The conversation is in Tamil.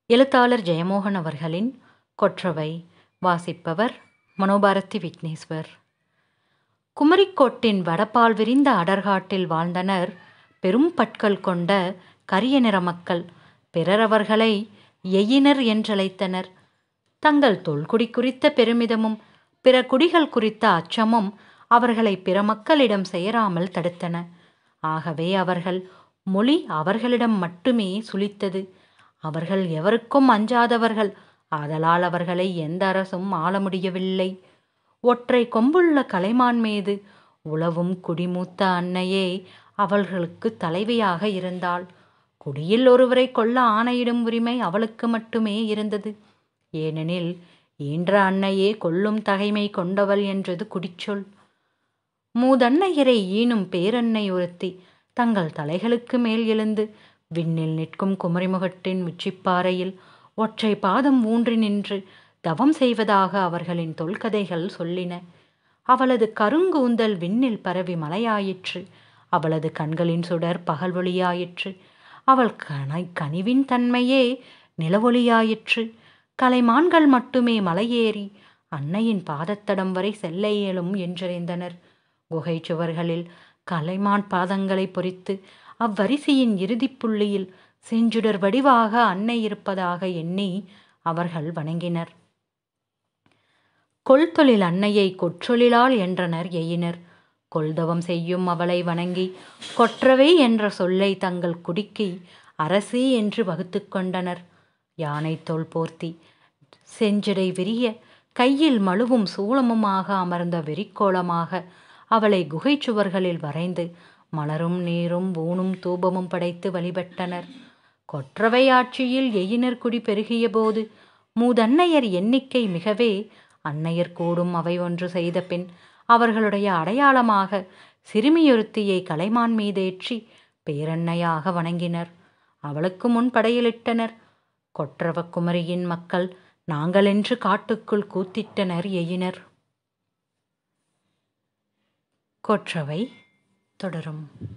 எழுத்தாளர் ஜெயமோகன் அவர்களின் கொற்றவை வாசிப்பவர் மனோபாரதி விக்னேஸ்வர் குமரிக்கோட்டின் வடபால் விரிந்த அடர்காட்டில் வாழ்ந்தனர் பெரும் பற்கள் கொண்ட கரிய நிற மக்கள் பிறர் அவர்களை எயினர் என்றழைத்தனர் தங்கள் தொல்குடி குறித்த பெருமிதமும் பிற குடிகள் குறித்த அச்சமும் அவர்களை பிற மக்களிடம் சேராமல் தடுத்தன ஆகவே அவர்கள் மொழி அவர்களிடம் மட்டுமே சுளித்தது அவர்கள் எவருக்கும் அஞ்சாதவர்கள் ஆதலால் அவர்களை எந்த அரசும் ஆள முடியவில்லை ஒற்றை கொம்புள்ள கலைமான் மீது உழவும் குடிமூத்த அன்னையே அவர்களுக்கு தலைவியாக இருந்தாள் குடியில் ஒருவரை கொல்ல ஆணையிடும் உரிமை அவளுக்கு மட்டுமே இருந்தது ஏனெனில் ஈன்ற அன்னையே கொல்லும் தகைமை கொண்டவள் என்றது குடிச்சொல் மூதன்னையரை ஈனும் பேரன்னை ஒருத்தி தங்கள் தலைகளுக்கு மேல் எழுந்து விண்ணில் நிற்கும் குமரிமுகட்டின் உச்சிப்பாறையில் ஒற்றை பாதம் ஊன்றி நின்று தவம் செய்வதாக அவர்களின் தொல்கதைகள் சொல்லின அவளது கருங்கூந்தல் விண்ணில் பரவி மலையாயிற்று அவளது கண்களின் சுடர் பகல் ஒளியாயிற்று அவள் கனை கனிவின் தன்மையே நிலவொளியாயிற்று கலைமான்கள் மட்டுமே மலையேறி அன்னையின் பாதத்தடம் வரை செல்ல இயலும் என்றறிந்தனர் குகை சுவர்களில் கலைமான் பாதங்களை பொறித்து அவ்வரிசையின் இறுதிப் புள்ளியில் செஞ்சுடர் வடிவாக அன்னை இருப்பதாக எண்ணி அவர்கள் வணங்கினர் கொள்தொழில் அன்னையை கொற்றொழிலால் என்றனர் எயினர் கொள்தவம் செய்யும் அவளை வணங்கி கொற்றவை என்ற சொல்லை தங்கள் குடிக்கு அரசி என்று வகுத்து கொண்டனர் யானை தோல் போர்த்தி செஞ்சடை விரிய கையில் மழுவும் சூளமுமாக அமர்ந்த வெறிக்கோளமாக அவளை குகை சுவர்களில் வரைந்து மலரும் நீரும் ஊனும் தூபமும் படைத்து வழிபட்டனர் கொற்றவை ஆட்சியில் எயினர் குடி பெருகிய போது மூதன்னையர் எண்ணிக்கை மிகவே அன்னையர் கூடும் அவை ஒன்று செய்த பின் அவர்களுடைய அடையாளமாக சிறுமியொருத்தியை கலைமான் மீதேற்றி பேரன்னையாக வணங்கினர் அவளுக்கு முன் படையலிட்டனர் கொற்றவ குமரியின் மக்கள் நாங்களென்று காட்டுக்குள் கூத்திட்டனர் எயினர் கொற்றவை தொடரும்